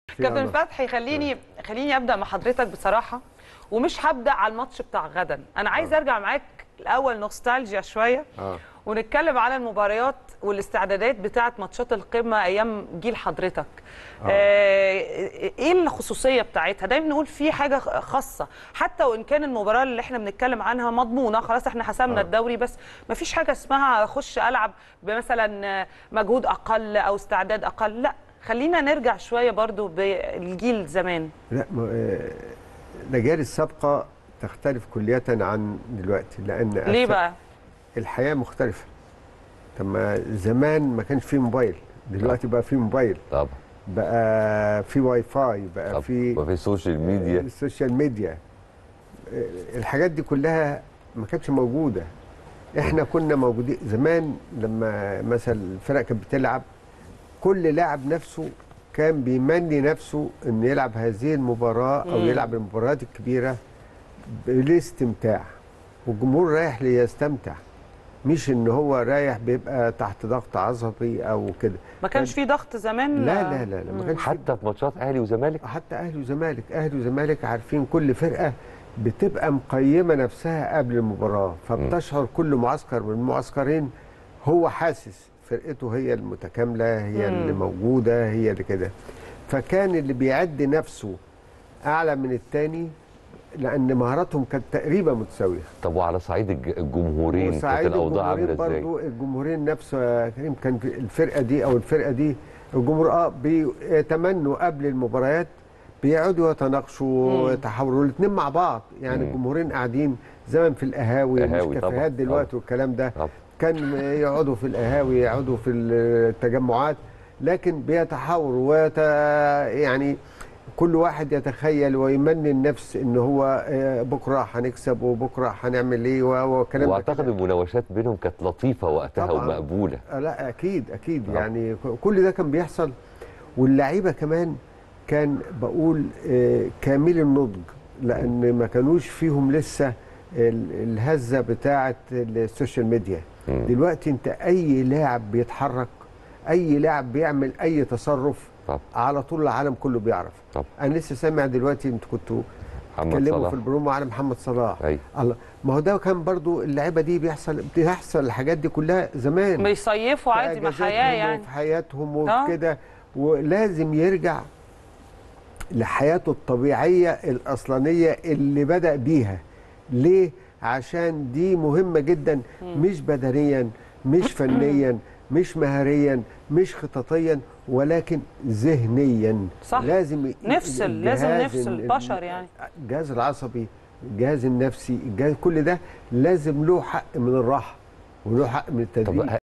كابتن يلا. فتحي خليني خليني ابدا مع حضرتك بصراحه ومش هبدا على الماتش بتاع غدا انا عايز ارجع معاك الاول نوستالجيا شويه اه ونتكلم على المباريات والاستعدادات بتاعه ماتشات القمه ايام جيل حضرتك آه. ايه الخصوصيه بتاعتها دايما نقول في حاجه خاصه حتى وان كان المباراه اللي احنا بنتكلم عنها مضمونه خلاص احنا حسمنا آه. الدوري بس ما فيش حاجه اسمها اخش العب بمثلا مجهود اقل او استعداد اقل لا خلينا نرجع شويه برضو بالجيل زمان لا م- آه، الاجيال السابقه تختلف كلية عن دلوقتي لان ليه أس- بقى الحياه مختلفه طب ما زمان ما كانش فيه موبايل دلوقتي بقى فيه موبايل طبعا بقى في واي فاي بقى طب في وفي السوشيال ميديا السوشيال ميديا آه، الحاجات دي كلها ما كانتش موجوده احنا كنا موجودين زمان لما مثلا الفرق كانت بتلعب كل لاعب نفسه كان بيمني نفسه انه يلعب هذه المباراه او مم. يلعب المباريات الكبيره بالاستمتاع والجمهور رايح ليستمتع مش ان هو رايح بيبقى تحت ضغط عصبي او كده ما كانش في ضغط زمان لا لا لا, لا ما كانش في حتى في ماتشات اهلي وزمالك حتى اهلي وزمالك اهلي وزمالك عارفين كل فرقه بتبقى مقيمه نفسها قبل المباراه فبتشعر كل معسكر من المعسكرين هو حاسس فرقته هي المتكامله هي مم. اللي موجوده هي اللي كده فكان اللي بيعد نفسه اعلى من التاني لان مهاراتهم كانت تقريبا متساويه طب وعلى صعيد الج- الجمهورين كانت وساعد الاوضاع عامله الجمهورين ازاي برضو الجمهورين نفسه يا كريم كان في الفرقه دي او الفرقه دي الجمهور اه بيتمنوا قبل المباريات بيقعدوا يتناقشوا مم. ويتحاوروا الاثنين مع بعض يعني مم. الجمهورين قاعدين زمان في القهاوي مش قهاوي طبعاً، كافيهات دلوقتي طبعاً. والكلام ده طب كان يقعدوا في القهاوي يقعدوا في التجمعات لكن بيتحاوروا ويت يعني كل واحد يتخيل ويمني النفس ان هو آه، بكره هنكسب وبكره هنعمل ايه و- وكلام ده واعتقد كده. المناوشات بينهم كانت لطيفه وقتها طبعاً. ومقبوله آه، لا اكيد اكيد آه. يعني كل ده كان بيحصل واللعيبه كمان كان بقول آه، كامل النضج لان ما كانوش فيهم لسه ال- الهزه بتاعه السوشيال ميديا مم. دلوقتي انت اي لاعب بيتحرك اي لاعب بيعمل اي تصرف طب على طول العالم كله بيعرف طب انا لسه سامع دلوقتي انتوا كنتوا محمد تكلموا صلاح في البرومو على محمد صلاح اي الله ما هو ده كان برضو اللعيبه دي بيحصل بتحصل الحاجات دي كلها زمان بيصيفوا عادي ما في حياه أجازاتهم يعني وفي حياتهم آه. وكده ولازم يرجع لحياته الطبيعية الأصلانية اللي بدأ بيها ليه؟ عشان دي مهمة جدا مش بدنيا مش فنيا مش مهاريا مش خططيا ولكن ذهنيا صح. لازم ي- نفصل لازم الجهاز نفصل ال- البشر يعني الجهاز العصبي الجهاز النفسي الجهاز كل ده لازم له حق من الراحة وله حق من التدريب طب